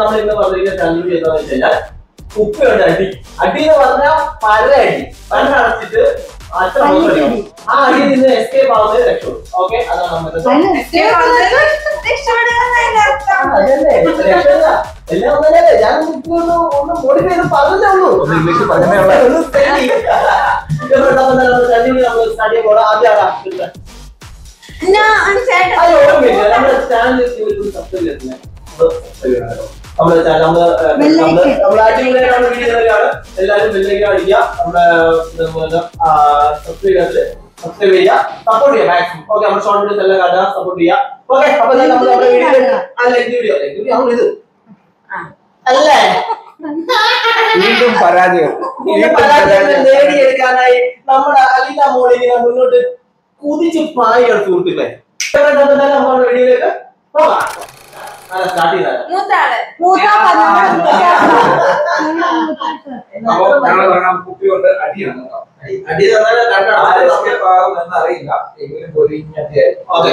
നമ്മൾ ഇന്ന് പറഞ്ഞിരിക്കുന്ന ചന്ദ്രു എന്താണെന്ന് വെച്ച് കഴിഞ്ഞാൽ ഉപ്പയുണ്ട് അടി അടി എന്ന് പറഞ്ഞാൽ പല അടി പല അടച്ചിട്ട് അത്ര പല്ല് അടിക്കണം. കടി. ആ അടി നിന്ന് എസ്കേപ്പ് ആവുന്നത് രക്ഷപ്പെടും ഓക്കെ അതാണ് നമ്മുടെ അതല്ലേ, രക്ഷയില്ല. എല്ലാം ഒന്നല്ലേ ഞാൻ ഇപ്പൊ ഒന്ന് ഒന്ന് മോഡിഫൈ ചെയ്ത് പറഞ്ഞതേ ഉള്ളൂ ഒന്ന് ഇംഗ്ലീഷ് പറഞ്ഞതേ ഉള്ളൂ. ഒന്ന് study. ഇത് പെട്ടെന്ന് തന്നെ നമ്മൾ continue നമ്മൾ study ചെയ്യുമ്പോൾ ആദ്യം ആരാ? ഇത്. അത് ഓർമ്മയില്ല. നമ്മുടെ channel ഇവർക്ക് subscribe ചെയ്തിട്ടില്ല. നമ്മള് subscribe ചെയ്യണം. നമ്മുടെ channel നമ്മള്, ഏഹ്, Bell നമ്മള് icon. നമ്മള് അടിപൊളിയായിട്ട് നമ്മള് video ചെയ്യുന്നവരാണ്. എല്ലാവരും ബെല്ലൈക്കൻ അടിക്കുക നമ്മുടെ ഇതുപോലെ, ആ, subscribe ചെയ്യാത്തത് സബ്സ്ക്രൈബ് ചെയ്യുക സപ്പോർട്ട് ചെയ്യുക മാക്സിമം ഓക്കെ നമ്മുടെ ഷോർട്ട് വീഡിയോസ് എല്ലാം കാണുക സപ്പോർട്ട് ചെയ്യുക ഓക്കെ അപ്പൊ നമ്മൾ നമ്മുടെ വീഡിയോ അല്ല വീഡിയോ അല്ലേ വീഡിയോ നമ്മൾ ഇത് അല്ലേ വീണ്ടും പരാജയം പിന്നെ വീണ്ടും പരാജയങ്ങൾ പരാജയം നേടിയെടുക്കാനായി നമ്മുടെ അലിത മോളിനെ മുന്നോട്ട് കുതിച്ച് പായാണ് സുഹൃത്തുക്കളെ ഇപ്പൊ തന്നെ നമ്മുടെ വീഡിയോയിലേക്ക് പോകാം സ്റ്റാർട്ട് ചെയ്താൽ മൂത്താള് മൂത്താപ്പ അപ്പൊ ഞങ്ങൾ പറയാം കുപ്പി കൊണ്ട് അടിയാണ് കേട്ടോ. അടി തന്നാൽ ആ രണ്ടാണ് escape ആകുമെന്ന് അറിയില്ല എങ്കിലും പൊരിഞ്ഞൊക്കെയായിരിക്കും. ഓക്കെ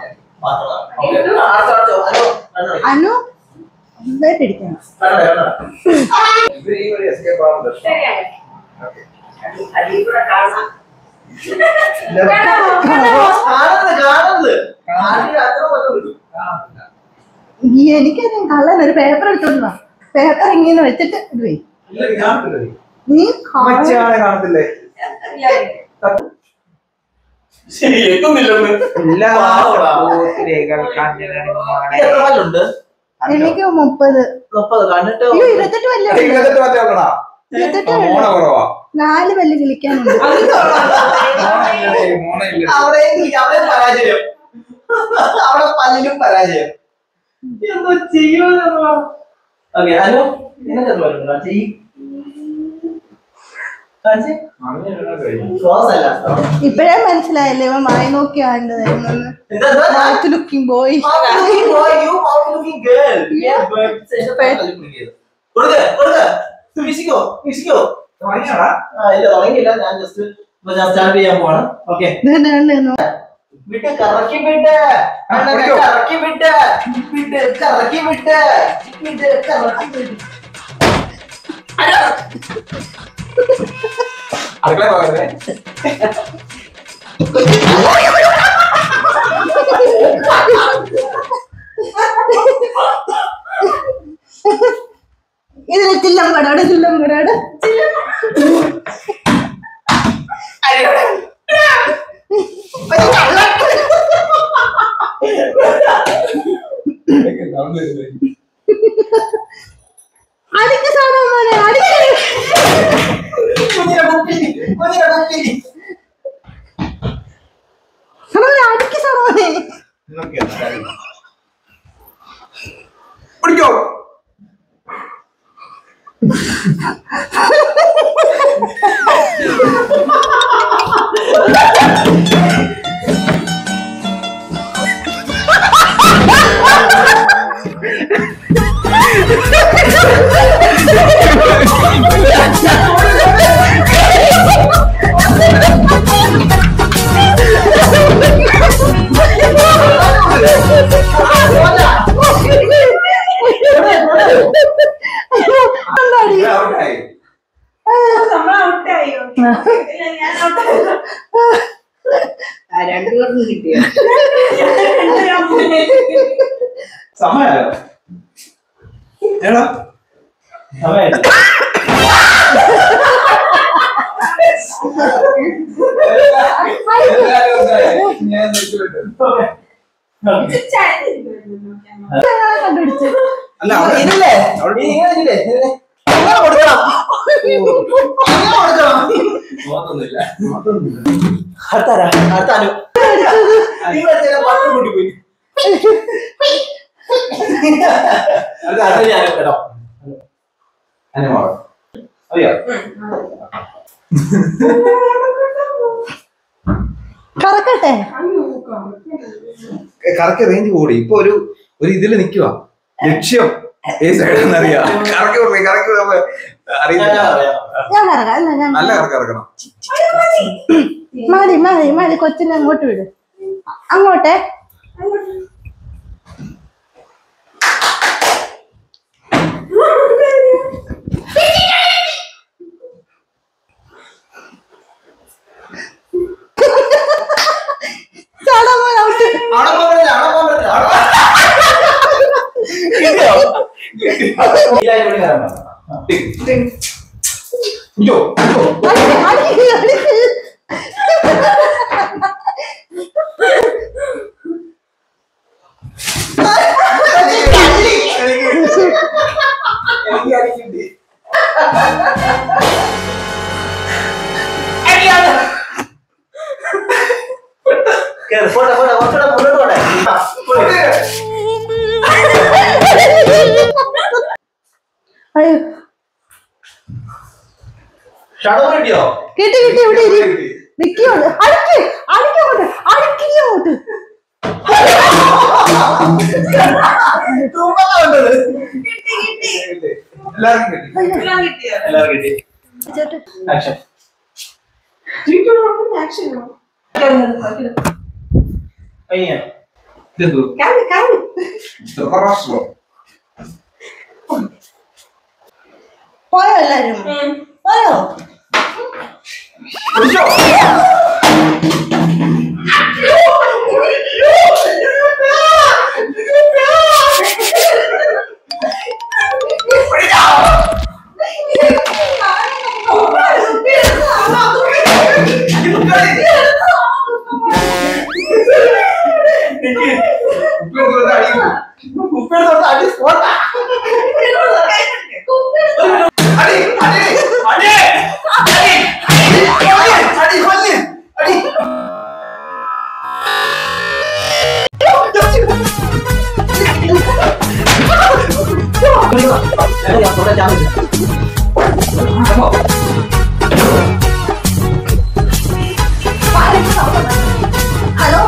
അനു ഇതായിട്ട് ഇരിക്കണം ഇത് ഈ ഒരു escape ആവുന്നുണ്ട്. ശരിയാണ് Okay. അതിൽ കൂടെ കാണാം കാണുന്നത് കാണുന്നത് ആദ്യം അത്ര പറ്റുള്ളൂ കാണുന്നില്ല. എനിക്കറിയാം കള്ളൻ ഒരു പേപ്പർ എടുത്തോണ്ട് വാ പേപ്പർ ഇങ്ങനെ വെച്ചിട്ട് ഇത് വെയ്. ഇല്ല, ഇത് കാണത്തില്ല നീ. നീ കാണ- മറ്റേയാളെ കാണത്തില്ലേ ശരി എത്തുന്നില്ലെന്ന് എല്ലാ പാവടാ. പൂത്തിരകൾ കണ്ണിലടി ഇത് എത്ര പല്ലുണ്ട് എനിക്ക് മുപ്പത് മുപ്പത് കണ്ടിട്ട് അയ്യോ ഇരുപത്തെട്ട് പല്ല് ഉണ്ട്. ഇരുപത്തെട്ട് മറ്റേ നോക്കണോ ഇരുപത്തെട്ട് മോണ പല്ല്. കുറവാ നാല് പല്ല് കിളിക്കാനുണ്ട് മോണയില്ലേ, മോണയില്ലേ. അവിടെ അവിടെ പരാജയം അവിടെ പല്ലിലും പരാജയം എന്തോ ചെയ്യുമെന്ന് ഓക്കെ ഹലോ നിനക്ക് എത്ര പല്ലുണ്ട് കാണിച്ച് ഈ കാണിച്ച് അങ്ങനെ എല്ലാം കഴിഞ്ഞു. ക്ലോസ് അല്ല ഇപ്പഴേ മനസ്സിലായല്ലേ ഇവൻ വായി നോക്കി ആണ്ടതായിരുന്നു എന്താ എന്താ mouth looking boy Mouth looking boy, you mouth looking girl. Yeah. കൊടുക്ക് കൊടുക്ക് വിശിക്കോ വിശിക്കോ തുടങ്ങിയാടാ? ആ ഇല്ല തുടങ്ങിയില്ല ഞാൻ ജസ്റ്റ് ഞാൻ സ്റ്റാർട്ട് ചെയ്യാൻ പോവാണ് ഓക്കെ വിട്ട് കറക്കി വിട്ട് ആ, അണ്ണനെ കൊടുക്കോ? കറക്കി വിട്ട് വിട്ട് കറക്കി വിട്ട് വിട്ട് കറക്കി വിട്ട് അയ്യോ. അടുക്കള പോകരുതേ. ഇതിന് ചില്ലം കടാട് ചില്ലം കടാട് അയ്യോ. ഒരു കള്ളൻ. ഇതൊക്കെ sound വരുന്നത്. അടിക്ക് സാധനം മോനെ അടിക്ക് കുഞ്ഞിനെ കുപ്പി കുഞ്ഞിനെ കുപ്പി മോനെ അടിക്ക് സാധനം ഇതൊക്കെ എന്താ കാര്യം? പിടിക്കോ ഇത് ഔട്ടായി നമ്മൾ ഔട്ടായോ ഞാൻ ഔട്ടായോ രണ്ടുപേർക്കും കിട്ടിയോ സമയായോ എടാ സമയായി എല്ലാവരും ഔട്ടായി. ഞാൻ രക്ഷപ്പെട്ടു. കണ്ടുപിടിച്ച് അല്ല അവിടെ ഇതില്ലേ അവിടെ ഇങ്ങനെ ഇല്ലേ ഇതിനെ ഇങ്ങനെ കൊടുക്കണം ഇങ്ങനെ കൊടുക്കണം തോന്നുന്നില്ല അടുത്താരാ അടുത്ത അനു നിങ്ങൾ ചില പത്ത് കൂട്ടി പോയി അത് അത് ഞാൻ കേട്ടോ അനുഭവം അറിയോ കറക്കട്ടെ കറക്റ്റ് റേഞ്ച് കൂടി ഇപ്പൊ ഒരു ഒരു ഇതില് നിക്കുക ലക്ഷ്യം ഏത് സൈഡാന്ന് അറിയാം കറക്കി കൊടുക്കും കറക്കി കൊടുക്കുമ്പോ അറിയില്ല ഞാൻ കറക്കാം അല്ല ഞാൻ നല്ല കറക്കം ഇറക്കണം മതി മതി മതി കൊച്ചിനെ അങ്ങോട്ട് വിട് അങ്ങോട്ടെ ചാടാൻ പോയി ഔട്ട് അവിടെ പോകാൻ പറ്റില്ല, അവിടെ പോകാൻ പറ്റില്ല, അവിടെ പോകാൻ- കിട്ടിയോ? ഇല്ലാതെ ഇവിടെ കയറാൻ പാടില്ല. ഇയ്യോ, ഇയ്യോ. അടി അടി അടി എനിക്ക് അടിക്കുന്നുണ്ട്. അടിയാണ്. കേറ്, പോട്ടെ, പോട്ടെ, കുറച്ചുകൂടെ മുന്നോട്ട് പോട്ടെ. ആ, പോട്ടെ. അയ്യോ ഷടവ് കിട്ടിയോ കിട്ടി കിട്ടി ഇവിടെ ഇരി നിക്കോട്ട് അടിക്ക് അടിക്കോട്ട് അടിക്കോട്ട് തൂക്കമുണ്ടത് എല്ലാവർക്കും കിട്ടി എല്ലാം കിട്ടിയോ എല്ലാവരും കിട്ടി ആക്ഷൻ അയ്യ ഇതെന്തോ കാണ് കാണ് ധൃതരാഷ്ട്രം പോയോ എല്ലാരും പോയോ പിടിച്ചോ ഉപ്പിലെടുത്ത് അടിക്കും ഉപ്പെടുത്തോട്ട് അടി സ്പോട്ടാ അടി അടി അടി അടി അടി അടി കൊല്ല് അടി ഹലോ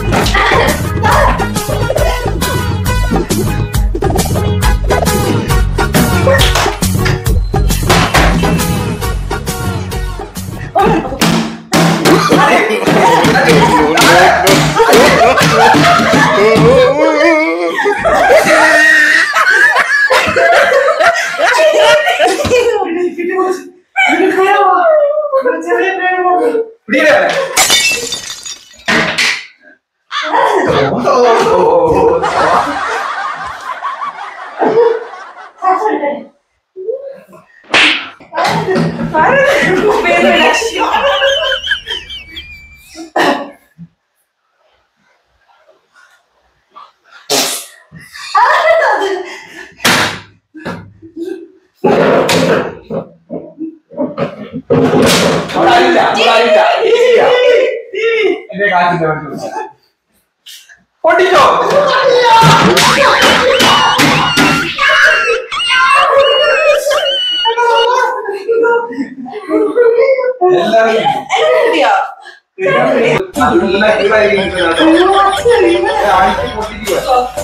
പിടിയില്ലേ? ഓ, ഓ, ഓ, ഓ. അവിടെ ആരുമില്ല, അവിടെ ആരുമില്ല. ഇല്ല. എന്റെ കാറ്റിന്റെ വണ്ടി വിളിച്ചതാ. പൊട്ടിച്ചോ എല്ലാവരും കിട്ടിയോ നല്ല ഇതായിരിക്കും ആഴ്ച പൊട്ടിക്കുക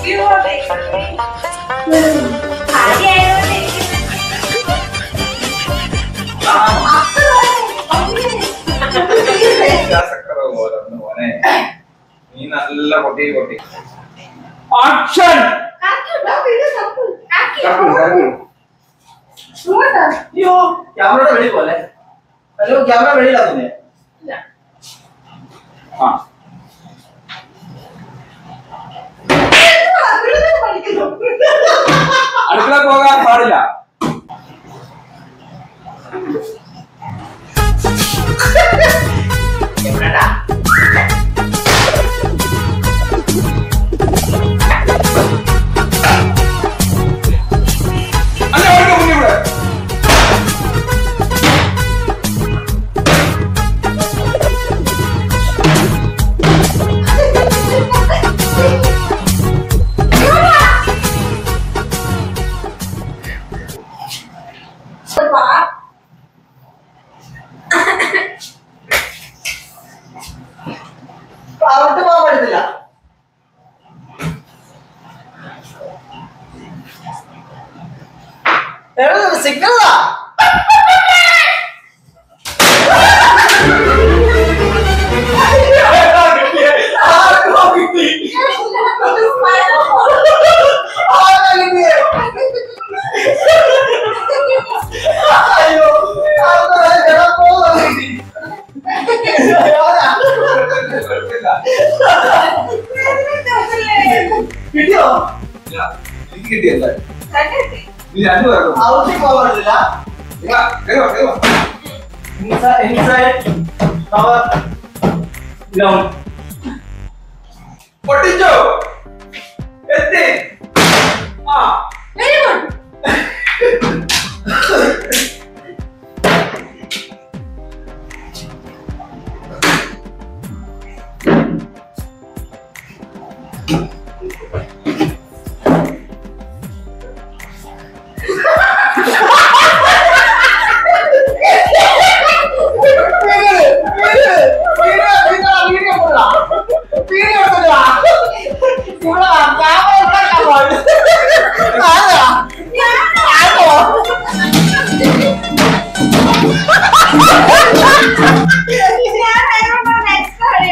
വ്യത്യാസക്കുറവ് പോലെ ഒന്ന് മോനെ നീ നല്ല പൊട്ടി പൊട്ടി ആക്ഷൻ അയ്യോ ക്യാമറയുടെ വെളി പോലെ ഹലോ ക്യാമറ വെളിയിലാക്കുന്നേ ആ അടുക്കള പോകാൻ പാടില്ല അല്ല അവർക്ക് മുന്നിൽ ഇവിടെ അവിടെ പോകാൻ പറ്റത്തില്ല സിഗ്നലാ എനിക്ക് കിട്ടിയല്ലേ രണ്ട് കിട്ടി. നീ രണ്ടു പേർക്കും ഔട്ടിൽ പോകാനില്ല inside inside our ground പൊട്ടിച്ചോ എത്തി ആ Very good. ഞാൻ അതിനോട് next കളി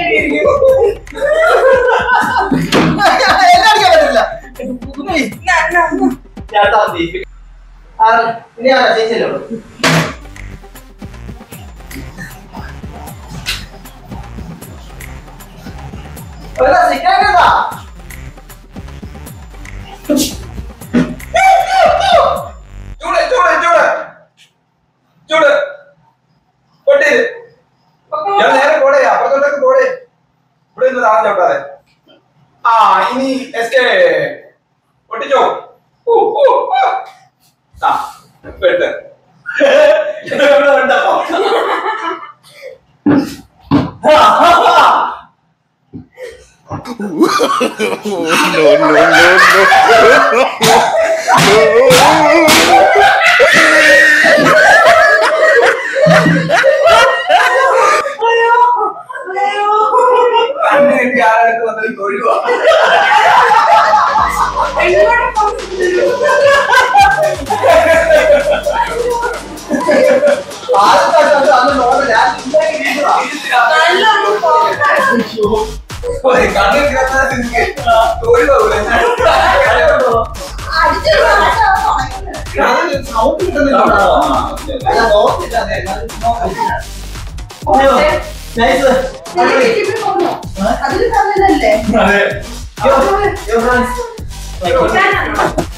ന- ന- ചേച്ചിയല്ലോ സിക്കാ ചൂട് ചൂട് ചൂട് ചൂട് പൊട്ടി ഞാൻ നേരെ പോടേ അപ്പുറത്തോട്ടൊക്കെ പോടേ ഇവിടെ നിന്ന് താഴെ ചവിട്ടാതെ ആ ഇനി എസ്കേ പൊട്ടിച്ചോ ഊ, ഊ, ആ. ആ വെട്ട് ഇവിടെ ഉണ്ടോ കണ്ണ് കെട്ടി ആളെടുത്ത് വന്നത് തൊഴുവാ എങ്ങോട്ട് പോകുന്നു? നല്ലോണം പോകാം. കണ്ണ് കെട്ടി തൊഴുവാ അടിച്ചു സൗണ്ട് കിട്ടുന്നില്ല നൈസ് അതിൽ തന്നതല്ലേ അതെ യോ ഫ്രണ്ട്സ് ഞാനാണോ?